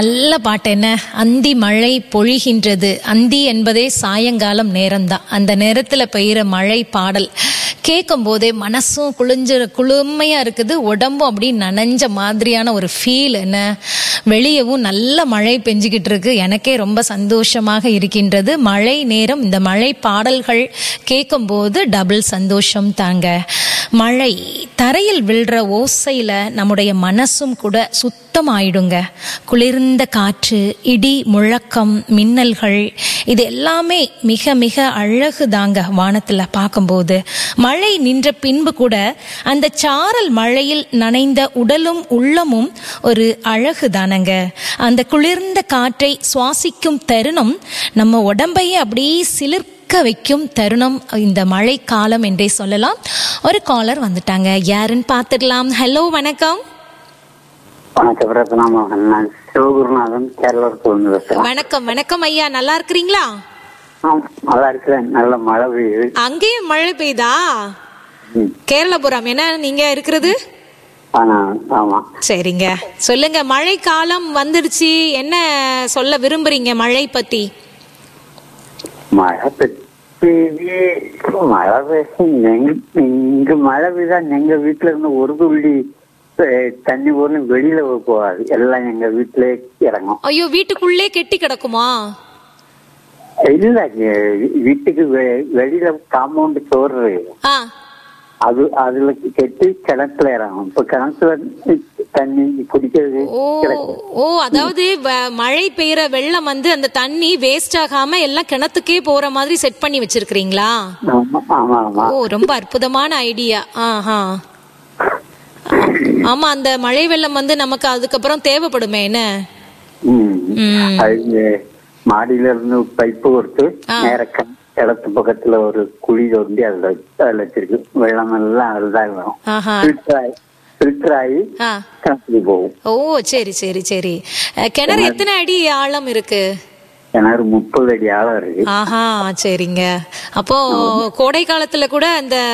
நல்ல பாட்டு என்ன அந்தி மழை பொழிகின்றது அந்தி என்பதே சாயங்காலம் நேரம்தான் அந்த நேரத்துல பெய்கிற மழை பாடல் கேட்கும் போதே மனசும் குளிஞ்ச குளுமையா இருக்குது உடம்பும் அப்படி நனைஞ்ச மாதிரியான ஒரு ஃபீல் என்ன வெளியவும் நல்ல மழை பெஞ்சுக்கிட்டு இருக்கு எனக்கே ரொம்ப சந்தோஷமாக இருக்கின்றது மழை நேரம் இந்த மழை பாடல்கள் கேட்கும்போது டபுள் சந்தோஷம் தாங்க மழை தரையில் விழுற ஓசையில நம்முடைய மனசும் கூட சுத்தமாயிடுங்க குளிர்ந்த காற்று இடி முழக்கம் மின்னல்கள் இது எல்லாமே மிக மிக அழகு தாங்க வானத்துல பார்க்கும்போது மழை நின்ற பின்பு கூட அந்த சாரல் மழையில் நனைந்த உடலும் உள்ளமும் ஒரு அழகு தானங்க அந்த குளிர்ந்த காற்றை சுவாசிக்கும் தருணம் நம்ம உடம்பையே அப்படியே சிலிர்க்க வைக்கும் தருணம் இந்த மழை காலம் என்றே சொல்லலாம் ஒரு காலர் வந்துட்டாங்க யாருன்னு பார்த்துடலாம் ஹலோ வணக்கம் வணக்கம் ரத்னா மோகன் நான் சிவகுருநாதன் கேரளத்தில் இருந்து பேசுறேன் வணக்கம் வணக்கம் ஐயா நல்லா இருக்கிறீங்களா ஆம், நல்லா இருக்கிறேன் நல்ல மழை பெய்யுது அங்கேயும் மழை பெய்தா ம். கேரளபுரம் என்ன நீங்க இருக்கிறது ஆனா ஆமா சரிங்க சொல்லுங்க மழை காலம் வந்துடுச்சு என்ன சொல்ல விரும்புறீங்க மழை பத்தி மழை பெய்யுது மழை பெய்ய இங்க மழை பெய்தா எங்க வீட்டுல இருந்து ஒரு துள்ளி அஹ், தண்ணி போலும் வெளியில போகாது எல்லாம் எங்க வீட்டுல இறங்கும் ஐயோ வீட்டுக்குள்ளே கெட்டி கிடக்குமா இல்ல எ- வீட்டுக்கு வெ- வெளியில காம்பவுண்ட் சோறு ஆ அது அதுல கெட்டி கிணத்துல இறங்கும் இப்ப கிணத்துல தண்ணி குடிக்கிறது ஓ கிடைக்கும் ஓ அதாவது வ- மழை பெய்யற வெள்ளம் வந்து அந்த தண்ணி வேஸ்ட் ஆகாம எல்லாம் கிணத்துக்கே போற மாதிரி செட் பண்ணி வச்சிருக்கீங்களா ஆமா ஆமா ஆமா ஓ ரொம்ப அற்புதமான ஐடியா ஆஹா ஆமா அந்த மழை வெள்ளம் வந்து நமக்கு அதுக்கப்புறம் தேவைப்படுமே என்ன ம். ம். அது மாடியில இருந்து பைப்பு கொடுத்து ஆ. நேர இடத்து பக்கத்துல ஒரு குழி தோண்டி அதுல அதுல வச்சிருக்கு வெள்ளம் எல்லாம் அதுதான் வரும் ஆஹா ஃபில்டர் ஆகி ஃபில்டர் ஆகி ஆ கிணத்துக்கு போகும் ஓ சரி சரி சரி அஹ், கிணறு எத்தனை அடி ஆழம் இருக்கு கிணறு முப்பது அடி ஆழம் இருக்கு ஆஹா சரிங்க அப்போ கோடை காலத்துல கூட அந்த